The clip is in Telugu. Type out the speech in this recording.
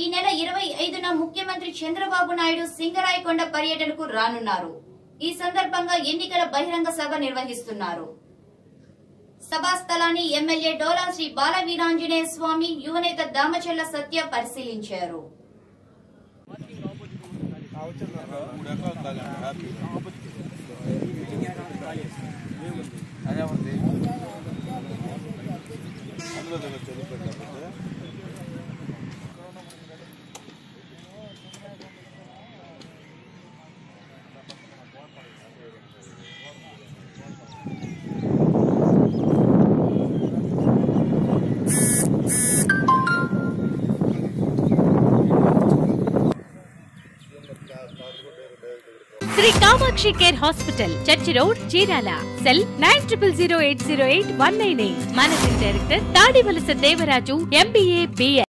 ఈ నెల ఇరవై ఐదున ముఖ్యమంత్రి చంద్రబాబు నాయుడు సింగరాయకొండ పర్యటనకు రానున్నారు ఈ సందర్భంగా ఎన్నికల బహిరంగ సభ నిర్వహిస్తున్నారు సభా స్థలాన్ని ఎమ్మెల్యే డోలా శ్రీ బాల వీరాంజనేయ స్వామి యువనేత దామచల్ల సత్య పరిశీలించారు అదే ఉంది అందులో చదువుకుంటే Sri Kamakshi care hospital church road Chirala cell nine triple zero eight zero eight one nine eight managing director Tadivalasa Devaraju MBA BL